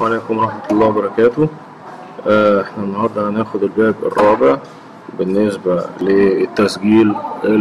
السلام عليكم ورحمة الله وبركاته آه، احنا النهاردة هناخد الباب الرابع بالنسبة للتسجيل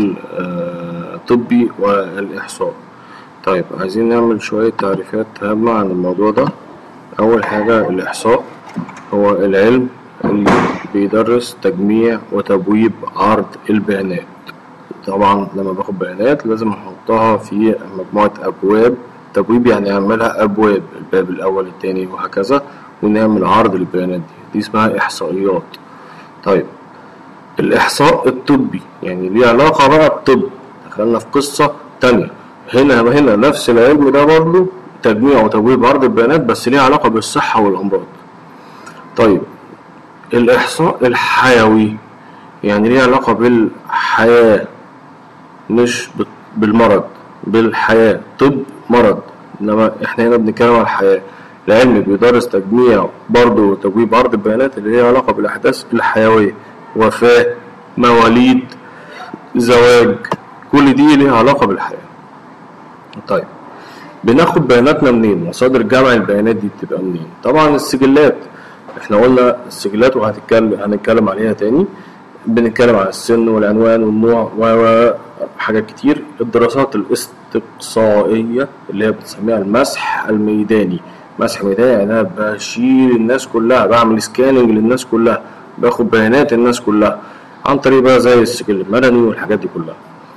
الطبي والإحصاء طيب عايزين نعمل شوية تعريفات هامة عن الموضوع ده أول حاجة الإحصاء هو العلم اللي بيدرس تجميع وتبويب عرض البيانات طبعا لما باخد بيانات لازم احطها في مجموعة ابواب تبويب يعني اعملها ابواب الباب الاول التاني وهكذا ونعمل عرض للبيانات دي دي اسمها احصائيات طيب الاحصاء الطبي يعني ليه علاقة بقى بالطب دخلنا في قصة تانية هنا هنا نفس العلم ده برضه تجميع وتبويب عرض البيانات بس ليه علاقة بالصحة والامراض طيب الإحصاء الحيوي يعني ليه علاقة بالحياة مش بت- بالمرض بالحياة طب مرض إنما إحنا هنا بنتكلم عن الحياة العلم بيدرس تجميع برضه وتبويب عرض البيانات اللي ليها علاقة بالأحداث الحيوية وفاة مواليد زواج كل دي ليها علاقة بالحياة طيب بناخد بياناتنا منين مصادر جمع البيانات دي بتبقى منين طبعا السجلات احنا قلنا السجلات وهنتكلم هنتكلم عليها تاني بنتكلم عن السن والعنوان والنوع وحاجات كتير الدراسات الاستقصائية اللي هي بتسميها المسح الميداني مسح ميداني يعني انا بشيل الناس كلها بعمل سكاننج للناس كلها باخد بيانات الناس كلها عن طريق بقى زي السجل المدني والحاجات دي كلها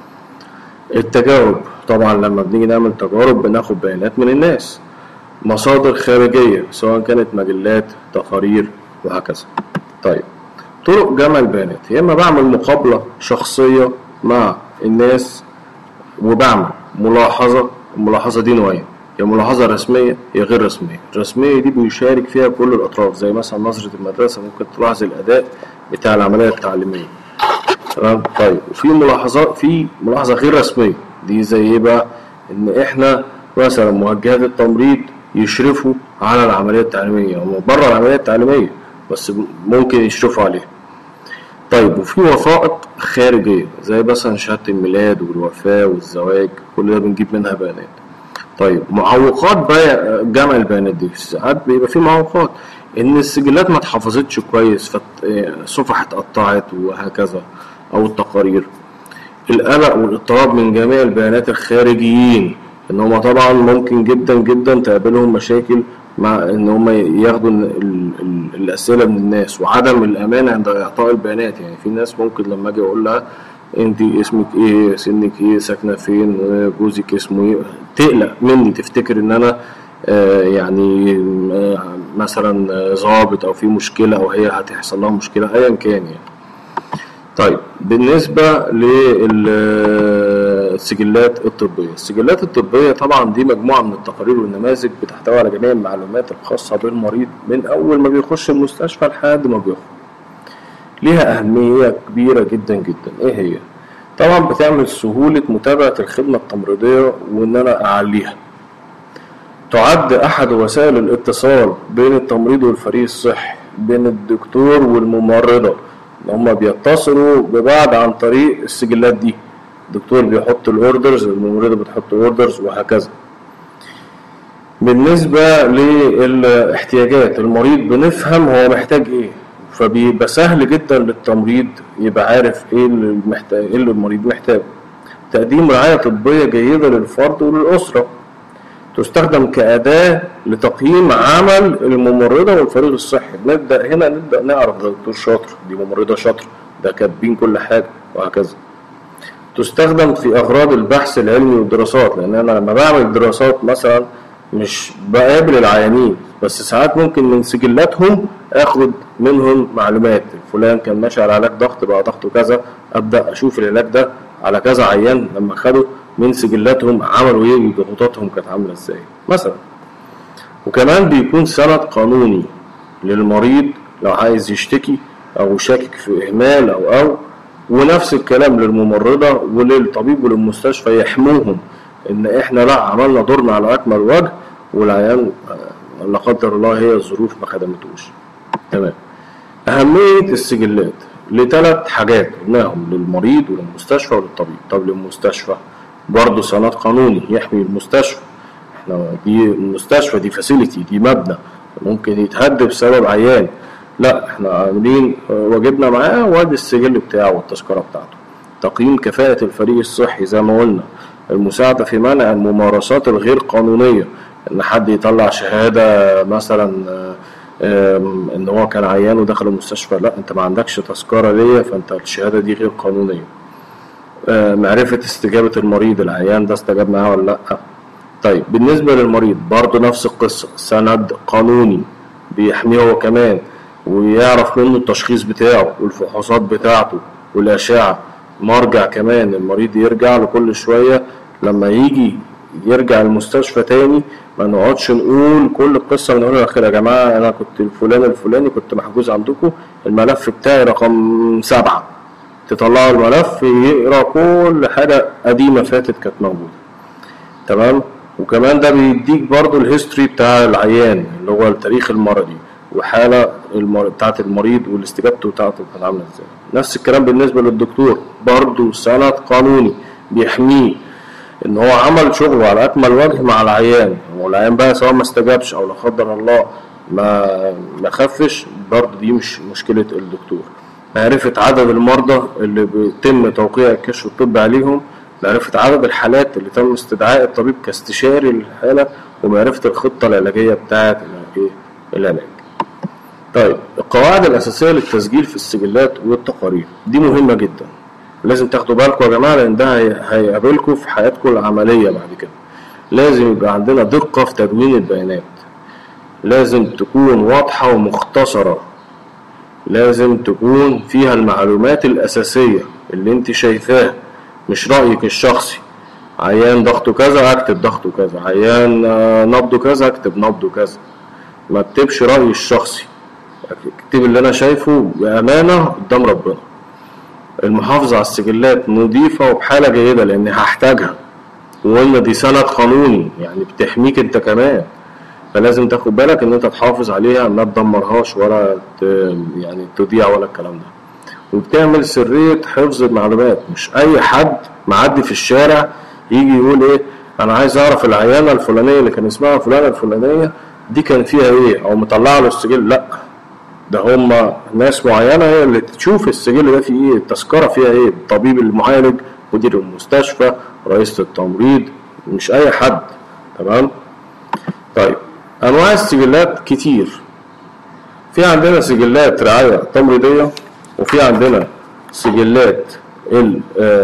التجارب طبعا لما بنيجي نعمل تجارب بناخد بيانات من الناس مصادر خارجية سواء كانت مجلات تقارير وهكذا طيب طرق جمع البيانات يا إما بعمل مقابلة شخصية مع الناس وبعمل ملاحظة الملاحظة دي نوعين يا ملاحظة رسمية يا غير رسمية الرسمية دي بيشارك فيها كل الأطراف زي مثلا نظرة المدرسة ممكن تلاحظ الأداء بتاع العملية التعليمية تمام طيب وفي ملاحظات في ملاحظة غير رسمية دي زي ايه بقى ان احنا مثلا موجهات التمريض يشرفوا على العملية التعليمية هم بره العملية التعليمية بس ممكن يشرفوا عليها طيب وفي وثائق خارجية زي مثلا شهادة الميلاد والوفاة والزواج كل ده بنجيب منها بيانات طيب معوقات بقى جمع البيانات دي ساعات بيبقى في معوقات ان السجلات ما اتحفظتش كويس فصفح اتقطعت وهكذا او التقارير القلق والاضطراب من جميع البيانات الخارجيين ان هم طبعا ممكن جدا جدا تقابلهم مشاكل مع ان هم ياخدوا ال- ال- ال- الاسئله من الناس وعدم الامان عند اعطاء البيانات يعني في ناس ممكن لما اجي اقول لها انت اسمك ايه سنك ايه ساكنه فين جوزك اسمه ايه تقلق مني تفتكر ان انا آه، يعني آه، مثلا آه، ظابط او في مشكله او هي هتحصل لها مشكله ايا كان يعني طيب بالنسبة للسجلات الطبية السجلات الطبية طبعا دي مجموعة من التقارير والنماذج بتحتوي على جميع المعلومات الخاصة بالمريض من أول ما بيخش المستشفى لحد ما بيخرج ليها أهمية كبيرة جدا جدا إيه هي؟ طبعا بتعمل سهولة متابعة الخدمة التمريضية وإن أنا أعليها تعد أحد وسائل الاتصال بين التمريض والفريق الصحي بين الدكتور والممرضة إن هما بيتصلوا ببعض عن طريق السجلات دي الدكتور بيحط الاوردرز الممرضة بتحط اوردرز وهكذا بالنسبة للاحتياجات المريض بنفهم هو محتاج ايه فبيبقى سهل جدا للتمريض يبقى عارف ايه اللي محتاج ايه اللي المريض محتاجه تقديم رعاية طبية جيدة للفرد وللأسرة تستخدم كأداة لتقييم عمل الممرضة والفريق الصحي نبدأ هنا نبدأ نعرف ده دكتور شاطر دي ممرضة شاطر ده كاتبين كل حاجة وهكذا تستخدم في أغراض البحث العلمي والدراسات لأن أنا لما بعمل دراسات مثلا مش بقابل العيانين بس ساعات ممكن من سجلاتهم اخد منهم معلومات فلان كان ماشي على علاج ضغط بقى ضغطه كذا ابدا اشوف العلاج ده على كذا عيان لما خدوا من سجلاتهم عملوا ايه وضغوطاتهم كانت عامله ازاي مثلا وكمان بيكون سند قانوني للمريض لو عايز يشتكي او شاكك في اهمال او او ونفس الكلام للممرضة وللطبيب وللمستشفى يحموهم ان احنا لا عملنا دورنا على اكمل وجه والعيان آه، لا قدر الله هي الظروف ما خدمتوش تمام أهمية السجلات لثلاث حاجات قلناهم للمريض وللمستشفى وللطبيب طب للمستشفى برضه سند قانوني يحمي المستشفى احنا دي المستشفى دي فاسيلتي دي مبنى ممكن يتهد بسبب عيان لا احنا عاملين واجبنا معاه وادي السجل بتاعه والتذكره بتاعته تقييم كفاءة الفريق الصحي زي ما قلنا المساعدة في منع الممارسات الغير قانونية ان حد يطلع شهادة مثلا آم، ان هو كان عيان ودخل المستشفى لا انت ما عندكش تذكرة ليا فانت الشهادة دي غير قانونية آه، معرفة استجابة المريض العيان ده استجاب معاه ولا لأ طيب بالنسبة للمريض برضه نفس القصة سند قانوني بيحميه هو كمان ويعرف منه التشخيص بتاعه والفحوصات بتاعته والأشعة مرجع كمان المريض يرجع له كل شوية لما يجي يرجع المستشفى تاني ما نقعدش نقول كل القصة من أولها لآخرها يا جماعة أنا كنت الفلان الفلاني كنت محجوز عندكم الملف بتاعي رقم سبعة تطلعوا الملف يقرا كل حاجة قديمة فاتت كانت موجودة تمام وكمان ده بيديك برضو الهيستوري بتاع العيان اللي هو التاريخ المرضي وحالة المر... بتاعت المريض والاستجابته بتاعته كانت عاملة ازاي نفس الكلام بالنسبة للدكتور برضو سند قانوني بيحميه ان هو عمل شغله على اكمل وجه مع العيان والعيان بقى سواء ما استجابش او لا قدر الله ما ما خفش برضه دي مش مشكلة الدكتور معرفة عدد المرضى اللي بيتم توقيع الكشف الطبي عليهم معرفة عدد الحالات اللي تم استدعاء الطبيب كاستشاري للحالة ومعرفة الخطة العلاجية بتاعة الإيه؟ العلاج طيب القواعد الأساسية للتسجيل في السجلات والتقارير دي مهمة جدا لازم تاخدوا بالكم يا جماعة لأن ده هي- هيقابلكم في حياتكم العملية بعد كده لازم يبقى عندنا دقة في تدوين البيانات لازم تكون واضحة ومختصرة لازم تكون فيها المعلومات الأساسية اللي انت شايفاها مش رأيك الشخصي عيان ضغطه كذا اكتب ضغطه كذا عيان آه، نبضه كذا اكتب نبضه كذا ما اكتبش رأيي الشخصي اكتب اللي انا شايفه بأمانة قدام ربنا المحافظة على السجلات نظيفة وبحالة جيدة لأن هحتاجها وقلنا دي سند قانوني يعني بتحميك انت كمان فلازم تاخد بالك ان انت تحافظ عليها ما تدمرهاش ولا ت... يعني تضيع ولا الكلام ده وبتعمل سرية حفظ المعلومات مش اي حد معدي في الشارع يجي يقول ايه انا عايز اعرف العيانة الفلانية اللي كان اسمها فلانة الفلانية دي كان فيها ايه او مطلع له السجل لا ده هم ناس معينة هي اللي تشوف السجل ده فيه ايه التذكرة فيها ايه الطبيب المعالج مدير المستشفى رئيس التمريض مش اي حد تمام طيب انواع السجلات كتير في عندنا سجلات رعاية تمريضية وفي عندنا سجلات ال-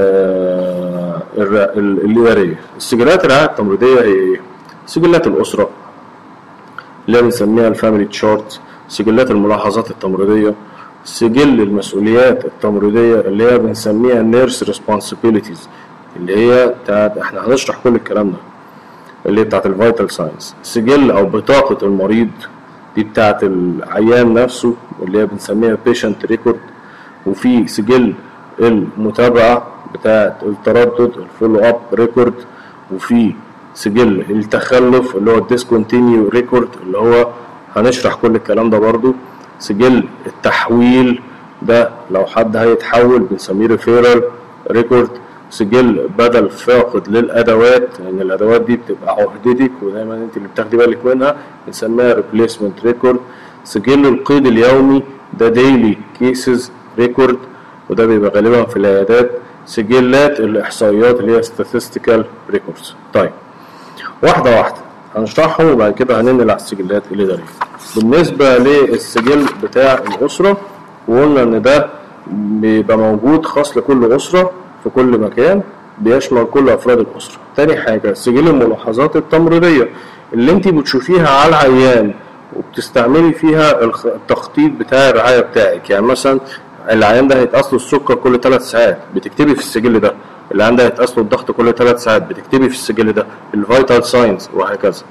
آه، الر- ال- الإدارية السجلات الرعاية التمريضية هي ايه؟ سجلات الأسرة اللي بنسميها الفاميلي تشارت سجلات الملاحظات التمريضية سجل المسؤوليات التمريضية اللي هي بنسميها نيرس ريسبونسبيلتيز اللي هي بتاعت احنا هنشرح كل الكلام ده اللي هي بتاعت الفيتال ساينس سجل او بطاقة المريض دي بتاعت العيان نفسه اللي هي بنسميها بيشنت ريكورد وفي سجل المتابعة بتاعت التردد الفولو اب ريكورد وفي سجل التخلف اللي هو الديسكونتينيو ريكورد اللي هو هنشرح كل الكلام ده برضو سجل التحويل ده لو حد هيتحول بنسميه ريفيرال ريكورد سجل بدل فاقد للادوات لان يعني الادوات دي بتبقى عهدتك ودايما انت اللي بتاخدي بالك منها بنسميها ريبليسمنت ريكورد سجل القيد اليومي ده ديلي كيسز ريكورد وده بيبقى غالبا في العيادات سجلات الاحصائيات اللي هي statistical records طيب واحدة واحدة هنشرحهم وبعد كده هننقل على السجلات الإدارية بالنسبة للسجل بتاع الأسرة وقلنا إن ده بيبقى موجود خاص لكل أسرة في كل مكان بيشمل كل أفراد الأسرة تاني حاجة سجل الملاحظات التمريضية اللي انت بتشوفيها على العيان وبتستعملي فيها الخ- التخطيط بتاع الرعاية بتاعك يعني مثلا العيان ده هيتقاس له السكر كل ثلاث ساعات بتكتبي في السجل ده العيان ده هيتقاس له الضغط كل ثلاث ساعات بتكتبي في السجل ده الفيتال ساينس وهكذا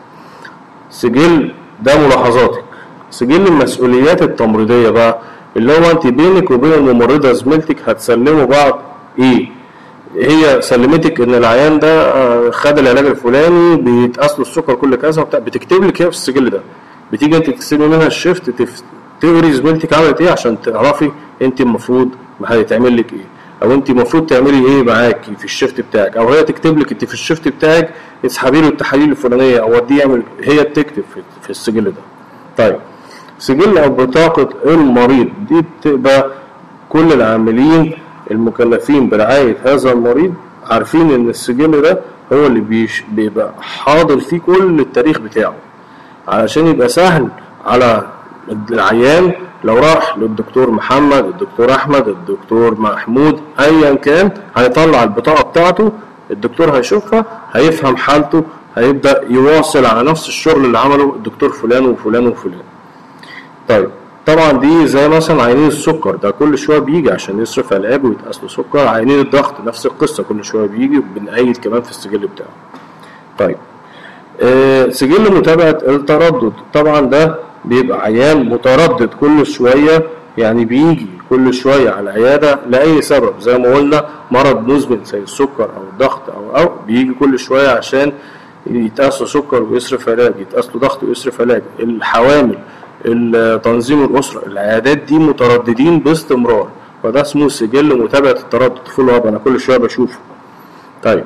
سجل ده ملاحظاتك سجل المسؤوليات التمريضية بقى اللي هو انت بينك وبين الممرضة زميلتك هتسلموا بعض ايه هي سلمتك ان العيان ده آه، خد العلاج الفلاني بيتقاس له السكر كل كذا وبتاع بتكتب لك هي في السجل ده بتيجي انت تكتبي منها الشيفت تف- تقري زميلتك عملت ايه عشان تعرفي انت المفروض هيتعمل لك ايه او انت المفروض تعملي ايه معاكي في الشيفت بتاعك او هي تكتب لك انت في الشيفت بتاعك اسحبي له التحاليل الفلانيه او وديه يعمل هي بتكتب في, في السجل ده طيب سجل او بطاقة المريض دي بتبقى كل العاملين المكلفين برعاية هذا المريض عارفين ان السجل ده هو اللي بيش بيبقى حاضر فيه كل التاريخ بتاعه علشان يبقى سهل على العيان لو راح للدكتور محمد الدكتور احمد الدكتور محمود ايا كان هيطلع البطاقه بتاعته الدكتور هيشوفها هيفهم حالته هيبدا يواصل على نفس الشغل اللي عمله الدكتور فلان وفلان وفلان طيب طبعا دي زي مثلا عينين السكر ده كل شويه بيجي عشان يصرف علاج ويتقاس له سكر عينين الضغط نفس القصه كل شويه بيجي وبنأيد كمان في السجل بتاعه طيب آه، سجل متابعة التردد طبعا ده بيبقى عيان متردد كل شوية يعني بيجي كل شوية على العيادة لأي سبب زي ما قلنا مرض مزمن زي السكر أو الضغط أو أو بيجي كل شوية عشان يتقاس له سكر ويصرف علاج يتقاس له ضغط ويصرف علاج الحوامل ال- تنظيم الأسرة العيادات دي مترددين باستمرار فده اسمه سجل متابعة التردد فولو اب أنا كل شوية بشوفه طيب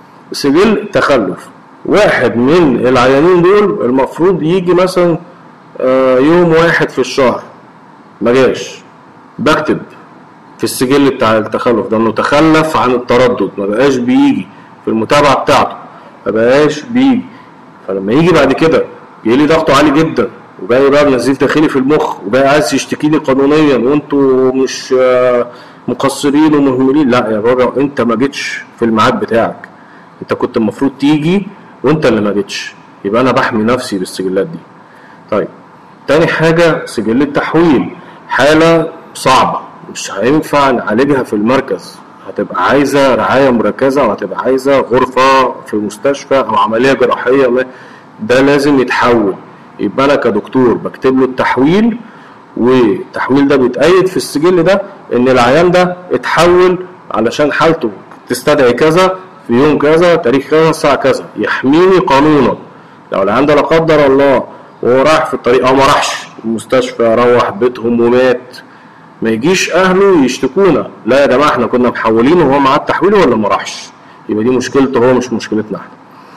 سجل تخلف واحد من العيانين دول المفروض يجي مثلا آه، يوم واحد في الشهر ما جاش بكتب في السجل بتاع التخلف ده انه تخلف عن التردد ما بقاش بيجي في المتابعه بتاعته ما بقاش بيجي فلما يجي بعد كده يجي لي ضغطه عالي جدا وجاي بقى بنزيف داخلي في المخ وجاي عايز يشتكي لي قانونيا وانتوا مش آه، مقصرين ومهملين لا يا بابا انت ما جيتش في الميعاد بتاعك انت كنت المفروض تيجي وانت اللي ما جيتش يبقى انا بحمي نفسي بالسجلات دي طيب تاني حاجة سجل التحويل حالة صعبة مش هينفع نعالجها في المركز هتبقى عايزة رعاية مركزة وهتبقى عايزة غرفة في مستشفى أو عملية جراحية ما ده لازم يتحول يبقى أنا كدكتور بكتب له التحويل والتحويل ده بيتأيد في السجل ده إن العيان ده اتحول علشان حالته تستدعي كذا في يوم كذا تاريخ كذا الساعة كذا يحميني قانونا لو العيان ده لا قدر الله وهو رايح في الطريق او ما راحش المستشفى روح بيتهم ومات ما يجيش اهله يشتكونا لا يا جماعه احنا كنا محولينه وهو معاه التحويل ولا ما راحش يبقى دي مشكلته هو مش مشكلتنا احنا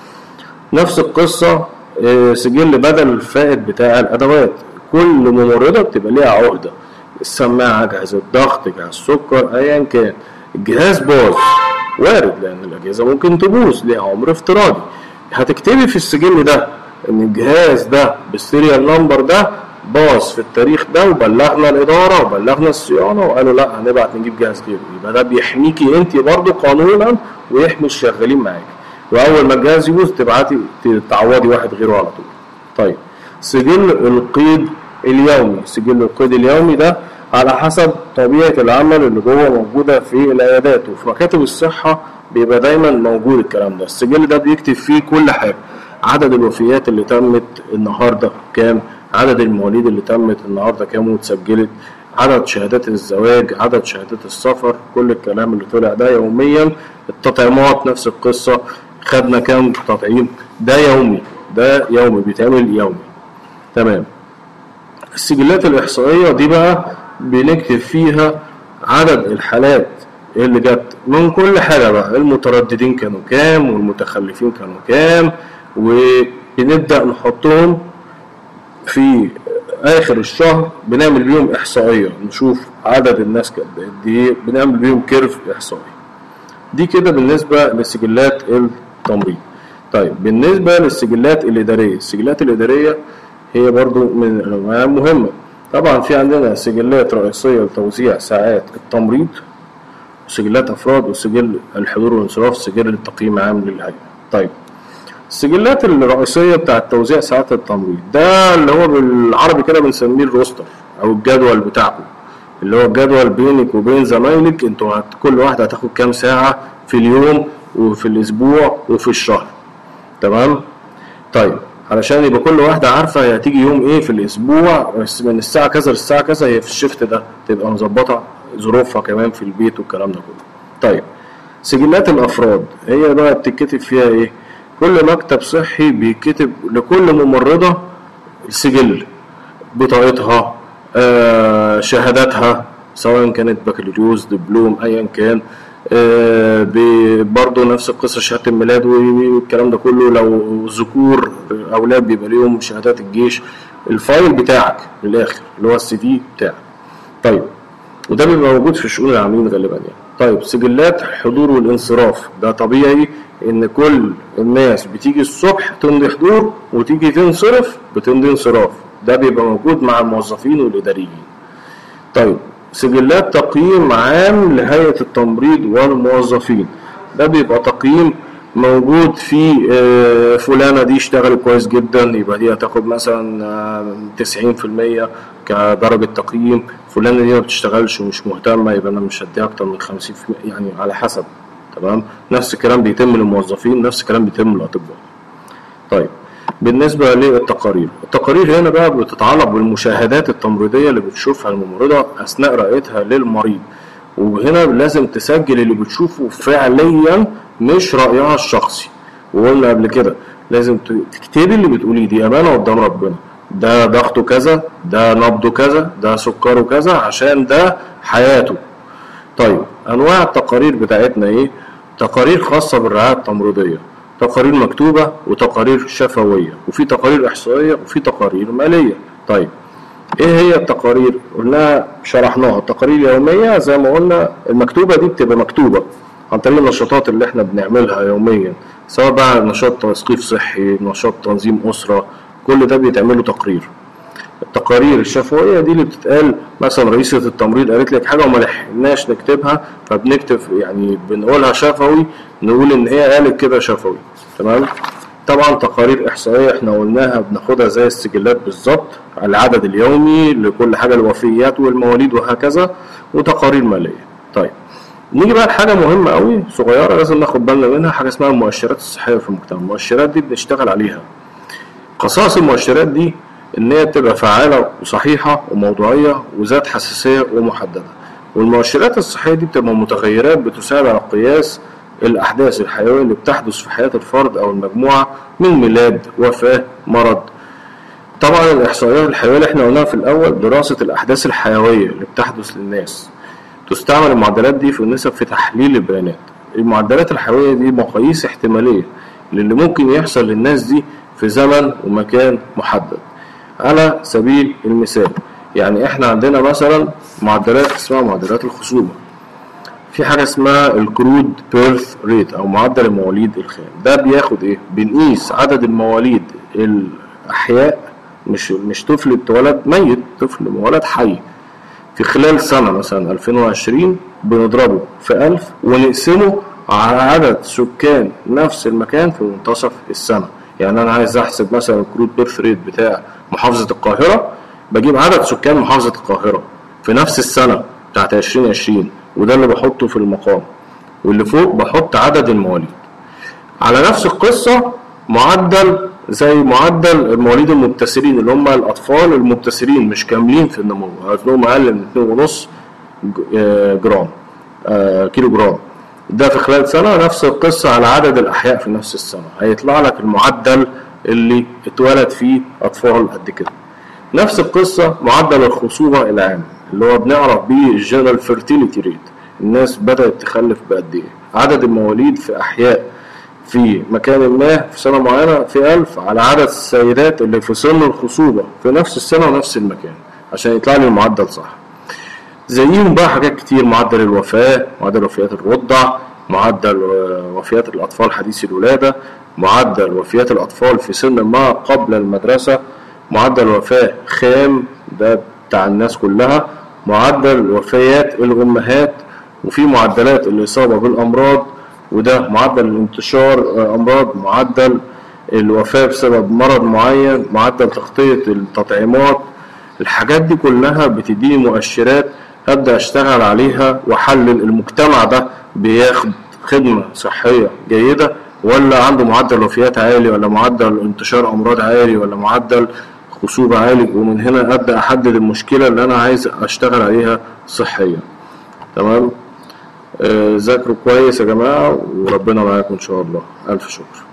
نفس القصه آه، سجل بدل الفائد بتاع الادوات كل ممرضه بتبقى ليها عقده السماعه جهاز الضغط جهاز السكر ايا كان الجهاز باظ وارد لان الاجهزه ممكن تبوظ ليها عمر افتراضي هتكتبي في السجل ده ان الجهاز ده بالسيريال نمبر ده باظ في التاريخ ده وبلغنا الاداره وبلغنا الصيانه وقالوا لا هنبعت نجيب جهاز غيره يبقى ده بيحميكي انت برضه قانونا ويحمي الشغالين معاكي واول ما الجهاز يبوظ تبعتي تعوضي واحد غيره على طول طيب سجل القيد اليومي سجل القيد اليومي ده على حسب طبيعة العمل اللي جوه موجودة في العيادات وفي مكاتب الصحة بيبقى دايما موجود الكلام ده السجل ده بيكتب فيه كل حاجة عدد الوفيات اللي تمت النهاردة كام عدد المواليد اللي تمت النهاردة كام واتسجلت عدد شهادات الزواج عدد شهادات السفر كل الكلام اللي طلع ده يوميا التطعيمات نفس القصة خدنا كام تطعيم ده يومي ده يومي بيتعمل يومي تمام السجلات الإحصائية دي بقى بنكتب فيها عدد الحالات اللي جت من كل حاجة بقى المترددين كانوا كام والمتخلفين كانوا كام وبنبدأ نحطهم في آخر الشهر بنعمل بيهم إحصائية نشوف عدد الناس قد إيه بنعمل بيهم كيرف إحصائي دي كده بالنسبة لسجلات التمريض طيب بالنسبة للسجلات الإدارية السجلات الإدارية هي برضو من الأنواع المهمة طبعا في عندنا سجلات رئيسية لتوزيع ساعات التمريض وسجلات أفراد وسجل الحضور والانصراف سجل التقييم عام للهيئة طيب السجلات الرئيسية بتاعة توزيع ساعات التمريض ده اللي هو بالعربي كده بنسميه الروستر أو الجدول بتاعكم اللي هو الجدول بينك وبين زمايلك انتوا هت- كل واحد هتاخد كام ساعة في اليوم وفي الأسبوع وفي الشهر تمام طيب علشان يبقى كل واحدة عارفة هي هتيجي يوم ايه في الأسبوع بس من الساعة كذا للساعة كذا هي في الشفت ده تبقى مظبطة ظروفها كمان في البيت والكلام ده كله طيب سجلات الأفراد هي بقى بتتكتب فيها ايه كل مكتب صحي بيكتب لكل ممرضة سجل بطاقتها آه شهاداتها سواء كانت بكالوريوس دبلوم ايا كان آه، ب- برضه نفس القصه شهاده الميلاد والكلام ده كله لو ذكور اولاد بيبقى ليهم شهادات الجيش الفايل بتاعك من الاخر اللي هو السي في بتاعك طيب وده بيبقى موجود في شؤون العاملين غالبا يعني طيب سجلات الحضور والانصراف ده طبيعي ان كل الناس بتيجي الصبح تمضي حضور وتيجي تنصرف بتمضي انصراف ده بيبقى موجود مع الموظفين والاداريين طيب سجلات تقييم عام لهيئة التمريض والموظفين ده بيبقى تقييم موجود في آه، فلانة دي اشتغلت كويس جدا يبقى دي هتاخد مثلا تسعين في المية كدرجة تقييم فلانة دي ما بتشتغلش ومش مهتمة يبقى أنا مش هديها أكتر من خمسين في المية يعني على حسب تمام نفس الكلام بيتم للموظفين نفس الكلام بيتم للأطباء طيب بالنسبة للتقارير التقارير هنا بقى بتتعلق بالمشاهدات التمريضية اللي بتشوفها الممرضة أثناء رؤيتها للمريض وهنا لازم تسجل اللي بتشوفه فعليا مش رأيها الشخصي وقلنا قبل كده لازم ت- تكتبي اللي بتقوليه دي أمانة قدام ربنا ده ضغطه كذا ده نبضه كذا ده سكره كذا عشان ده حياته طيب انواع التقارير بتاعتنا ايه تقارير خاصه بالرعايه التمريضيه تقارير مكتوبه وتقارير شفويه وفي تقارير احصائيه وفي تقارير ماليه طيب ايه هي التقارير قلناها شرحناها التقارير اليوميه زي ما قلنا المكتوبه دي بتبقى مكتوبه عن طريق النشاطات اللي احنا بنعملها يوميا سواء بقى نشاط تثقيف صحي نشاط تنظيم اسره كل ده بيتعمل له تقرير التقارير الشفويه دي اللي بتتقال مثلا رئيسة التمريض قالت لك حاجه وما لحقناش نكتبها فبنكتب يعني بنقولها شفوي نقول ان هي قالت كده شفوي تمام طبعا تقارير احصائيه احنا قلناها بناخدها زي السجلات بالظبط على العدد اليومي لكل حاجه الوفيات والمواليد وهكذا وتقارير ماليه طيب نيجي بقى لحاجه مهمه قوي صغيره لازم ناخد بالنا منها حاجه اسمها المؤشرات الصحيه في المجتمع المؤشرات دي بنشتغل عليها خصائص المؤشرات دي ان هي تبقى فعاله وصحيحه وموضوعيه وذات حساسيه ومحدده والمؤشرات الصحيه دي بتبقى متغيرات بتساعد على قياس الاحداث الحيويه اللي بتحدث في حياه الفرد او المجموعه من ميلاد وفاه مرض طبعا الاحصائيات الحيويه اللي احنا قلناها في الاول دراسه الاحداث الحيويه اللي بتحدث للناس تستعمل المعدلات دي في النسب في تحليل البيانات المعدلات الحيويه دي مقاييس احتماليه للي ممكن يحصل للناس دي في زمن ومكان محدد على سبيل المثال يعني احنا عندنا مثلا معدلات اسمها معدلات الخصوبه في حاجه اسمها الكرود بيرث ريت او معدل المواليد الخام ده بياخد ايه بنقيس عدد المواليد الاحياء مش مش طفل اتولد ميت طفل مولد حي في خلال سنة مثلا 2020 بنضربه في 1000 ونقسمه على عدد سكان نفس المكان في منتصف السنة يعني أنا عايز أحسب مثلا الكرود بيرث ريت بتاع محافظة القاهرة بجيب عدد سكان محافظة القاهرة في نفس السنة بتاعت 2020 وده اللي بحطه في المقام واللي فوق بحط عدد المواليد على نفس القصة معدل زي معدل المواليد المبتسرين اللي هم الأطفال المبتسرين مش كاملين في النمو وزنهم أقل من 2.5 جرام آه، كيلو جرام ده في خلال سنة نفس القصة على عدد الأحياء في نفس السنة هيطلع لك المعدل اللي اتولد فيه أطفال قد كده نفس القصة معدل الخصوبة العام اللي هو بنعرف بيه الجنرال فيرتيليتي ريت الناس بدأت تخلف بقد إيه عدد المواليد في أحياء في مكان ما في سنة معينة في ألف على عدد السيدات اللي في سن الخصوبة في نفس السنة ونفس المكان عشان يطلع لي المعدل صح زيهم بقى حاجات كتير معدل الوفاة معدل وفيات الرضع معدل آه، وفيات الأطفال حديثي الولادة معدل وفيات الأطفال في سن ما قبل المدرسة معدل وفاة خام ده بتاع الناس كلها معدل وفيات الأمهات وفي معدلات الإصابة بالأمراض وده معدل الانتشار آه، أمراض معدل الوفاة بسبب مرض معين معدل تغطية التطعيمات الحاجات دي كلها بتديني مؤشرات ابدا اشتغل عليها واحلل المجتمع ده بياخد خدمه صحيه جيده ولا عنده معدل وفيات عالي ولا معدل انتشار امراض عالي ولا معدل خصوبه عالي ومن هنا ابدا احدد المشكله اللي انا عايز اشتغل عليها صحيا تمام آه، ذاكروا كويس يا جماعه وربنا معاكم ان شاء الله الف شكر